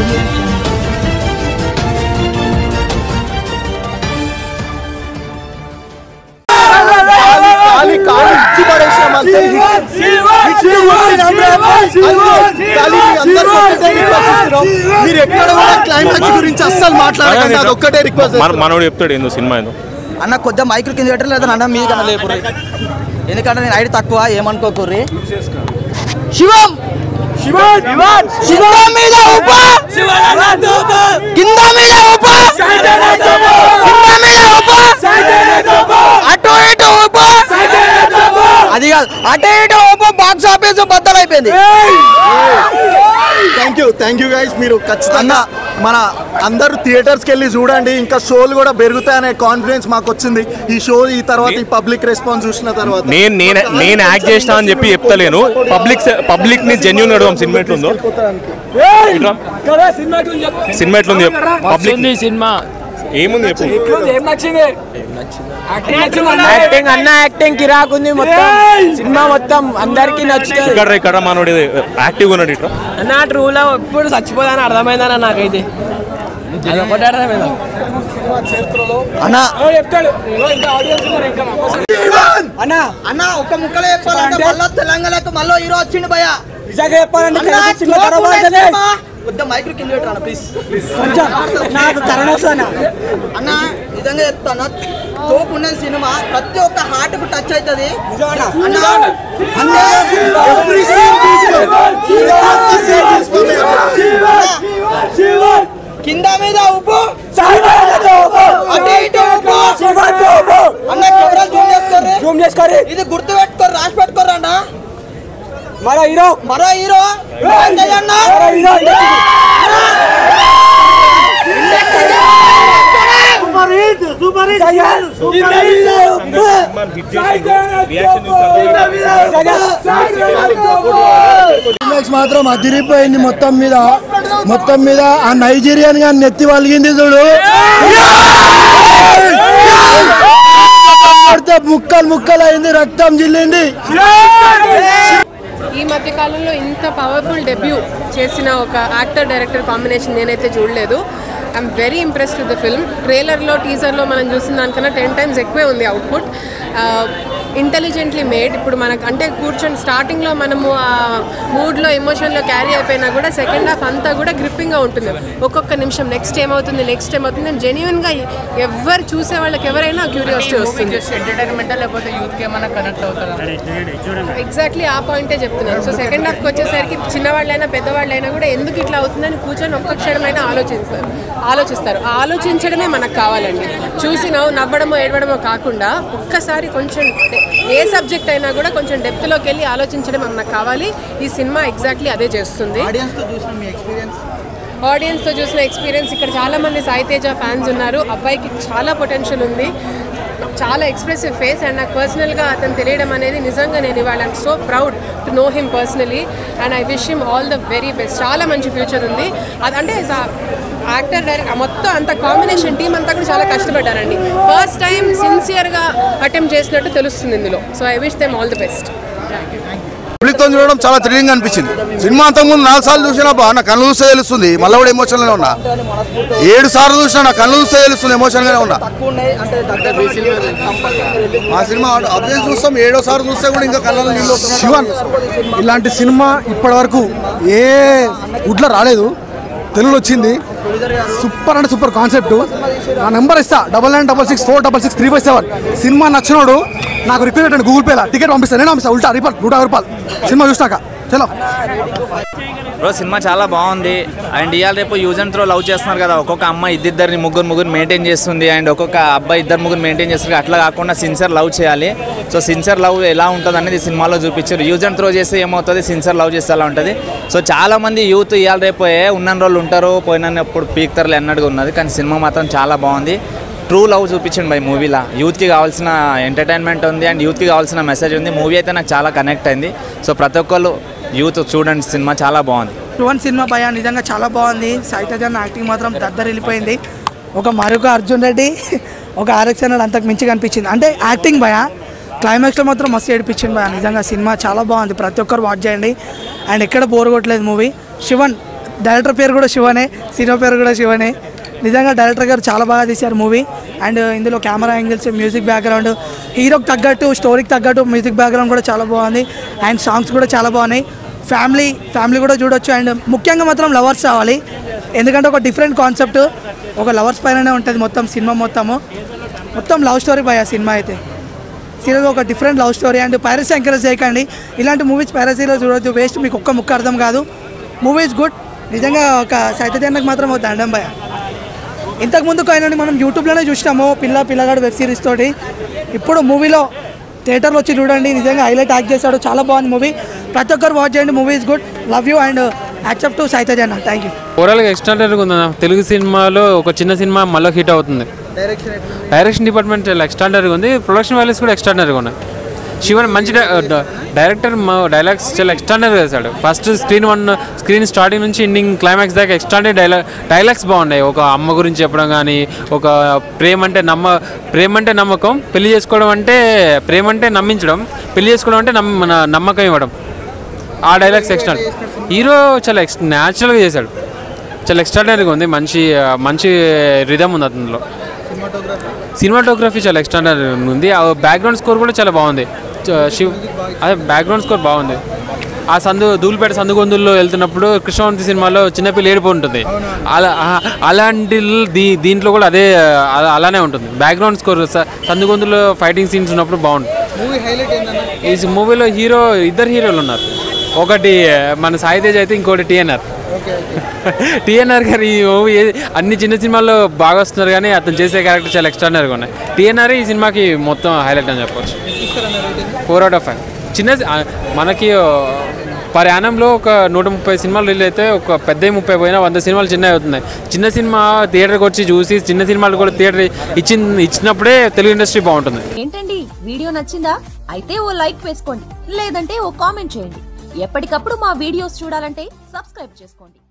ఖాళీ ఖాళీ ఇచ్చి పడేసాం అంతే. ఇచ్చి కొట్టినాం రా. అంతే. ఖాళీ మీ అందరికీ ఒకటే రిక్వెస్ట్ ఇస్తున్నాం. మీరు ఎక్కడ కూడా క్లైమాక్స్ గురించి అస్సలు మాట్లాడకండి అది ఒక్కటే రిక్వెస్ట్ మన మనోడు చెప్తాడు ఏందో సినిమా ఏందో అన్న కొద్దిగా మైకులు కింద పెట్టరు లేదా అన్న మీ కన్నా లేపుర్రి ఎందుకంటే నేను ఐడి తక్కువ ఏమనుకోకుర్రి శివం శివం మీద ఉప కింద మీద ఉప కింద మీద ఉప అటు ఇటు ఉప అది కాదు అటు ఇటు ఉప బాక్స్ ఆఫీస్ బద్దలైపోయింది thank you thank you guys మీరు ఖచ్చితంగా మన అందరూ థియేటర్స్కి వెళ్ళి చూడండి ఇంకా షోలు కూడా పెరుగుతాయనే కాన్ఫిడెన్స్ మాకు వచ్చింది ఈ షో ఈ తర్వాత ఈ పబ్లిక్ రెస్పాన్స్ చూసిన తర్వాత నేను నేను నేను యాక్ట్ చేసిన అని చెప్పి చెప్తలేను పబ్లిక్ పబ్లిక్ ని జెన్యున్ అడుగుదాం సినిమా ఎట్లుందో ఇట్రా. సినిమా ఎట్లుంది చెప్పు. పబ్లిక్ సినిమా ఏముంది చెప్పు ఏం నచ్చింది యాక్టింగ్ అన్న యాక్టింగ్ కిరాకుంది మొత్తం సినిమా మొత్తం అందరికి నచ్చుతుంది ఇక్కడ రా, ఇక్కడ మనోడు యాక్టివ్ ఉన్నాడు ఇట్లా అన్న ట్రూలో ఎప్పుడు చచ్చిపోదని అర్థమైందన్న నాకైతే అది ఒకటి అర్థమైందా అన్న చెప్తాడు ఇంకా ఆడియన్స్ ఇంకా అన్న అన్న ఒక ముక్కలో చెప్పాలంటే మళ్ళీ తెలంగాణకు మళ్ళీ హీరో వచ్చిండు భయ నిజంగా చెప్పాలంటే కొద్దిగా మైక్రో కింద పెట్టరా ప్లీజ్ నాకు కరోనా వస్తుంది అన్న నిజంగా చెప్తాను తోపు ఉన్నది సినిమా ప్రతి ఒక్క హార్ట్ కు టచ్ అవుతుంది అన్న అంటే every scene తీసుకో. కింద మీద ఉప్పు అటు ఇటు ఉప్పు అన్న కెమెరా జూమ్ చేసుకోర్రి జూమ్ చేసుకోరి ఇది గుర్తు పెట్టుకోరు రాసి పెట్టుకోరు అన్న మరో హీరో మరో హీరో అన్న మరో హీరో క్లైమాక్స్ మాత్రం అదిరిపోయింది మొత్తం మీద మొత్తం మీద ఆ నైజీరియన్ గా నెత్తి వలిగింది చూడు కొడితే ముక్కలు ముక్కలు అయింది రక్తం జిల్లింది ఈ మధ్య కాలంలో ఇంత పవర్ఫుల్ డెబ్యూ చేసిన ఒక యాక్టర్ డైరెక్టర్ కాంబినేషన్ నేనైతే చూడలేదు I'm very impressed with the film ట్రైలర్లో టీజర్లో మనం చూసిన దానికన్నా టెన్ టైమ్స్ ఎక్కువే ఉంది అవుట్పుట్ ఇంటెలిజెంట్లీ మేడ్ ఇప్పుడు మనకు అంటే కూర్చొని స్టార్టింగ్లో మనము ఆ మూడ్లో ఎమోషన్లో క్యారీ అయిపోయినా కూడా సెకండ్ హాఫ్ అంతా కూడా గ్రిప్పింగ్గా ఉంటుంది ఒక్కొక్క నిమిషం నెక్స్ట్ ఏమవుతుంది నెక్స్ట్ ఏమవుతుంది నేను జెన్యున్గా ఎవరు చూసే వాళ్ళకి ఎవరైనా క్యూరియాసిటీ వస్తుంది ఎంటర్టైన్మెంట్ లేకపోతే యూత్ కి ఏమైనా కనెక్ట్ అవుతారా ఎగ్జాక్ట్లీ ఆ పాయింటే చెప్తున్నాను సో సెకండ్ హాఫ్కి వచ్చేసరికి చిన్నవాళ్ళైనా పెద్దవాళ్ళైనా కూడా ఎందుకు ఇట్లా అవుతుందని కూర్చొని ఒక్క క్షణమైనా ఆలోచిస్తారు ఆలోచిస్తారు ఆ ఆలోచించడమే మనకు కావాలండి చూసి నవ్వు నవ్వడమో ఏడవడమో కాకుండా ఒక్కసారి కొంచెం డె- ఏ సబ్జెక్ట్ అయినా కూడా కొంచెం డెప్త్లోకి వెళ్ళి ఆలోచించడం మనకు కావాలి ఈ సినిమా ఎగ్జాక్ట్లీ అదే చేస్తుంది ఆడియన్స్ తో చూసిన మీ ఎక్స్పీరియన్స్ ఆడియన్స్తో చూసిన ఎక్స్పీరియన్స్ ఇక్కడ చాలా మంది సాయి తేజ ఫ్యాన్స్ ఉన్నారు అబ్బాయికి చాలా పొటెన్షియల్ ఉంది చాలా ఎక్స్ప్రెసివ్ ఫేస్ అండ్ నాకు పర్సనల్గా అతను తెలియడం అనేది నిజంగా నేను ఇవాళ I'm so proud to know him personally and I wish him all the very best చాలా మంచి ఫ్యూచర్ ఉంది అదంటే యాక్టర్ డైరెక్ట్ మొత్తం అంత కాంబినేషన్ టీం అంతా కూడా చాలా కష్టపడ్డారండి ఫస్ట్ టైం సిన్సియర్గా అటెంప్ట్ చేసినట్టు తెలుస్తుంది ఇందులో so I wish them all the best public తో చూడడం చాలా థ్రిల్లింగ్ అనిపించింది సినిమా అంతకుముందు నాలుగు సార్లు చూసినా బా నా కళ్ళు చూస్తే తెలుస్తుంది మళ్ళీ కూడా ఎమోషనల్ ఉన్నా ఏడు సార్లు చూసినా నా కళ్ళు చూస్తే తెలుస్తుంది ఎమోషన్ గానే ఉన్నా తక్కువ ఉన్నాయి అంటే దగ్గర ఆ సినిమా అబ్జెక్ట్ చూస్తాం ఏడో సార్లు చూస్తే కూడా ఇంకా కళ్ళలో నీళ్ళు వస్తున్నాయి. శివన్ ఇలాంటి సినిమా ఇప్పటి వరకు ఏ వుడ్లో రాలేదు తెలుగులో వచ్చింది సూపర్ అంటే సూపర్ కాన్సెప్ట్ నా నెంబర్ ఇస్తా double nine double six four double six three five seven సినిమా నచ్చినోడు నాకు రిక్వెస్ట్ పెట్టండి గూగుల్ పేలా టికెట్ పంపిస్తాను నేను పంపిస్తాను ఉల్టా రూపాయలు నూట యాభై రూపాయలు సినిమా చూసినాక చలో బ్రో సినిమా చాలా బాగుంది అండ్ ఇవాళ రేపు యూజ్ అండ్ త్రో లవ్ చేస్తున్నారు కదా ఒక్కొక్క అమ్మాయి ఇద్దరిని ముగ్గురు ముగ్గురు మెయింటైన్ చేస్తుంది అండ్ ఒక్కొక్క అబ్బాయి ఇద్దరు ముగ్గురు మెయింటైన్ చేస్తారు అట్లా కాకుండా సిన్సియర్ లవ్ చేయాలి సో సిన్సియర్ లవ్ ఎలా ఉంటుంది అనేది సినిమాలో చూపించారు యూజ్ అండ్ త్రో చేస్తే ఏమవుతుంది సిన్సియర్ లవ్ చేస్తే అలా ఉంటుంది సో చాలా మంది యూత్ ఇవాళ రేపు ఏ ఉన్న రోజులు ఉంటారు పోయినప్పుడు పీక్తర్లు అన్నట్టుగా ఉన్నది కానీ సినిమా మాత్రం చాలా బాగుంది ట్రూ లవ్ చూపించండి బై మూవీలా యూత్కి కావాల్సిన ఎంటర్టైన్మెంట్ ఉంది అండ్ యూత్కి కావాల్సిన మెసేజ్ ఉంది మూవీ అయితే నాకు చాలా కనెక్ట్ అయింది సో ప్రతి ఒక్కళ్ళు యూత్ చూడండి సినిమా చాలా బాగుంది వన్ సినిమా భయ నిజంగా చాలా బాగుంది సాయితజన్ యాక్టింగ్ మాత్రం దద్దర వెళ్ళిపోయింది ఒక మరొక అర్జున్ రెడ్డి ఒక ఆర్ఎక్స్ అన్నాడు అంతకు మించి కనిపించింది అంటే యాక్టింగ్ భయ క్లైమాక్స్లో మాత్రం మస్తు ఏడిపించింది భయ నిజంగా సినిమా చాలా బాగుంది ప్రతి ఒక్కరు వాచ్ చేయండి అండ్ ఎక్కడ బోర్ కొట్టలేదు మూవీ శివన్ డైరెక్టర్ పేరు కూడా శివనే సినిమా పేరు కూడా శివనే నిజంగా డైరెక్టర్ గారు చాలా బాగా తీశారు మూవీ అండ్ ఇందులో కెమెరా యాంగిల్స్ మ్యూజిక్ బ్యాక్గ్రౌండ్ హీరోకి తగ్గట్టు స్టోరీకి తగ్గట్టు మ్యూజిక్ బ్యాక్గ్రౌండ్ కూడా చాలా బాగుంది అండ్ సాంగ్స్ కూడా చాలా బాగున్నాయి ఫ్యామిలీ ఫ్యామిలీ కూడా చూడొచ్చు అండ్ ముఖ్యంగా మాత్రం లవర్స్ కావాలి ఎందుకంటే ఒక డిఫరెంట్ కాన్సెప్ట్ ఒక లవర్స్ పైననే ఉంటుంది మొత్తం సినిమా మొత్తము మొత్తం లవ్ స్టోరీ బాయ్ ఆ సినిమా అయితే సీరియస్ ఒక different love story and piracy encourage చేయకండి ఇలాంటి మూవీస్ పైరసీలో చూడొచ్చు వేస్ట్ మీకు ఒక్క ముక్క అర్థం కాదు మూవీ ఇస్ గుడ్ నిజంగా ఒక సైతజన్నకు మాత్రం ఒక దండం భయ ఇంతకు ముందుకు అయినా మనం యూట్యూబ్లోనే చూసినాము పిల్ల పిల్లగాడు వెబ్ సిరీస్ తోటి ఇప్పుడు మూవీలో థియేటర్లో వచ్చి చూడండి నిజంగా హైలైట్ యాక్ట్ చేశాడు చాలా బాగుంది మూవీ ప్రతి ఒక్కరు వాచ్ చేయండి movie is good love you and accept to సైతజన్న థ్యాంక్ యూ ఓవరాల్గా ఎక్స్ట్రాడనరీగా ఉందన్న తెలుగు సినిమాలో ఒక చిన్న సినిమా మళ్ళీ హిట్ అవుతుంది డైరెక్షన్ డిపార్ట్మెంట్ చాలా ఎక్స్ట్రాడనరీగా ఉంది ప్రొడక్షన్ వాల్యూస్ కూడా ఎక్స్ట్రాడనరీగా ఉన్నాయి శివన్ మంచి డై- డ- డైరెక్టర్ డైలాగ్స్ చాలా ఎక్స్ట్రాడనరీ వేశాడు first screen one screen starting నుంచి ఎండింగ్ క్లైమాక్స్ దాకా ఎక్స్ట్రాడనరీ డైలాగ్ డైలాగ్స్ బాగున్నాయి ఒక అమ్మ గురించి చెప్పడం కానీ ఒక ప్రేమ అంటే నమ్మ ప్రేమ అంటే నమ్మకం పెళ్లి చేసుకోవడం అంటే ప్రేమ అంటే నమ్మించడం పెళ్లి చేసుకోవడం అంటే నమ్మ మన నమ్మకం ఇవ్వడం ఆ డైలాగ్స్ ఎక్స్ట్రా హీరో చాలా ఎక్స్ న్యాచురల్గా చేశాడు చాలా ఎక్స్ట్రాడనరీగా ఉంది మంచి మంచి రిధమ్ ఉంది అతనిలో సినిమాటోగ్రఫీ చాలా ఎక్స్ట్రాడనరీ ఉంది ఆ బ్యాక్గ్రౌండ్ స్కోర్ కూడా చాలా బాగుంది చ- శివ్ అదే బ్యాక్గ్రౌండ్ స్కోర్ బాగుంది ఆ సందు ధూళిపేట సందుగొందుల్లో వెళ్తున్నప్పుడు కృష్ణవంతి సినిమాలో చిన్నపిల్ల ఏడుపు ఉంటుంది అలా ఆ- అలాంటి దీ దీంట్లో కూడా అదే అలా- అలానే ఉంటుంది బ్యాక్గ్రౌండ్ స్కోర్ సందుగొందులో ఫైటింగ్ సీన్స్ ఉన్నప్పుడు బాగుంటుంది ఈ మూవీలో హీరో ఇద్దరు హీరోలు ఉన్నారు ఒకటి మన సాయి తేజ్ అయితే ఇంకోటి టిఎన్ఆర్ టిఎన్ఆర్ గారు ఈ మూవీ అన్ని చిన్న సినిమాల్లో బాగా వస్తున్నారు కానీ అతను చేసే క్యారెక్టర్ చాలా ఎక్స్ట్రానరీగా ఉన్నాయి టిఎన్ఆర్ ఈ సినిమాకి మొత్తం హైలైట్ అని చెప్పొచ్చు ఫోర్ అవుట్ ఆఫ్ ఫైవ్ చిన్న సి- ఆ, మనకి పర్ యానంలో ఒక నూట ముప్పై సినిమాలు రిలీజ్ అయితే ఒక పెద్ద ముప్పై పోయినా వంద సినిమాలు చిన్నవి అవుతున్నాయి చిన్న సినిమా థియేటర్కి వచ్చి చూసి చిన్న సినిమాలు కూడా థియేటర్ ఇచ్చి ఇచ్చినప్పుడే తెలుగు ఇండస్ట్రీ బాగుంటుంది ఏంటండి వీడియో నచ్చిందా అయితే ఓ లైక్ వేసుకోండి లేదంటే ఓ కామెంట్ చేయండి ఎప్పటికప్పుడు మా వీడియోస్ చూడాలంటే సబ్స్క్రైబ్ చేసుకోండి